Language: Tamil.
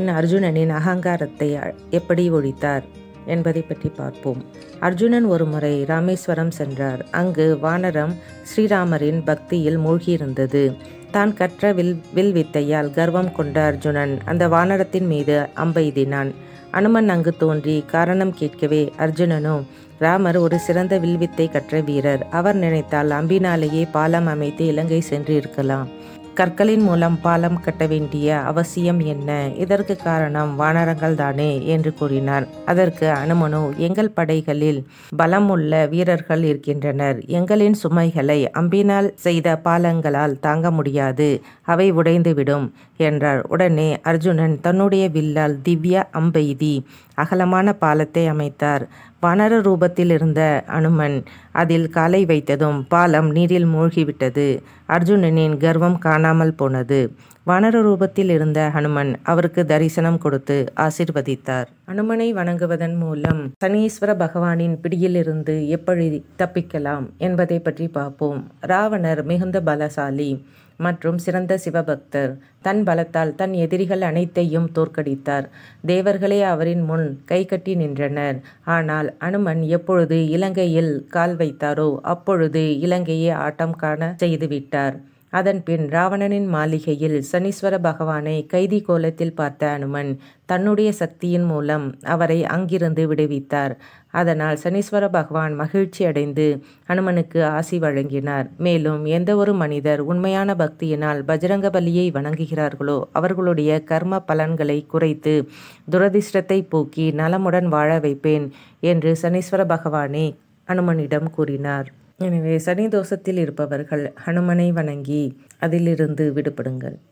அனுமன் அர்ஜுனனின் அகங்காரத்தை அ- எப்படி ஒழித்தார் என்பதை பற்றி பார்ப்போம் அர்ஜுனன் ஒருமுறை ராமேஸ்வரம் சென்றார் அங்கு வானரம் ஸ்ரீராமரின் பக்தியில் மூழ்கியிருந்தது தான் கற்ற வில் வில் வித்தையால் கர்வம் கொண்ட அர்ஜுனன் அந்த வானரத்தின் மீது அம்பெய்தினான் அனுமன் அங்கு தோன்றி காரணம் கேட்கவே அர்ஜுனனோ ராமர் ஒரு சிறந்த வில்வித்தை கற்ற வீரர் அவர் நினைத்தால் அம்பினாலேயே பாலம் அமைத்து இலங்கை சென்று இருக்கலாம் கற்களின் மூலம் பாலம் கட்ட வேண்டிய அவசியம் என்ன இதற்கு காரணம் வானரங்கள் தானே என்று கூறினார் அதற்கு அனுமனோ எங்கள் படைகளில் பலமுள்ள வீரர்கள் இருக்கின்றனர் எங்களின் சுமைகளை அம்பினால் செய்த பாலங்களால் தாங்க முடியாது அவை உடைந்துவிடும் என்றார் உடனே அர்ஜுனன் தன்னுடைய வில்லால் திவ்ய அம்பெய்தி அகலமான பாலத்தை அமைத்தார் வானர ரூபத்தில் இருந்த அனுமன் அதில் காலை வைத்ததும் பாலம் நீரில் மூழ்கிவிட்டது அர்ஜுனனின் கர்வம் காணாமல் போனது வானர ரூபத்தில் இருந்த ஹனுமன் அவருக்கு தரிசனம் கொடுத்து ஆசிர்வதித்தார் அனுமனை வணங்குவதன் மூலம் சனீஸ்வர பகவானின் பிடியிலிருந்து எப்படி தப்பிக்கலாம் என்பதை பற்றி பார்ப்போம் ராவணர் மிகுந்த பலசாலி மற்றும் சிறந்த சிவபக்தர் தன் பலத்தால் தன் எதிரிகள் அனைத்தையும் தோற்கடித்தார் தேவர்களே அவரின் முன் கைகட்டி நின்றனர் ஆனால் அனுமன் எப்பொழுது இலங்கையில் கால் வைத்தாரோ அப்பொழுது இலங்கையை ஆட்டம் காண செய்துவிட்டார் அதன் பின் ராவணனின் மாளிகையில் சனீஸ்வர பகவானை கைதி கோலத்தில் பார்த்த அனுமன் தன்னுடைய சக்தியின் மூலம் அவரை அங்கிருந்து விடுவித்தார் அதனால் சனீஸ்வர பகவான் மகிழ்ச்சி அடைந்து அனுமனுக்கு ஆசி வழங்கினார் மேலும் எந்த ஒரு மனிதர் உண்மையான பக்தியினால் பஜரங்க பலியை வணங்குகிறார்களோ அவர்களுடைய கர்ம பலன்களை குறைத்து துரதிர்ஷ்டத்தை போக்கி நலமுடன் வாழ வைப்பேன் என்று சனீஸ்வர பகவானே அனுமனிடம் கூறினார் எனவே சனி தோஷத்தில் இருப்பவர்கள் ஹனுமனை வணங்கி அதிலிருந்து விடுபடுங்கள்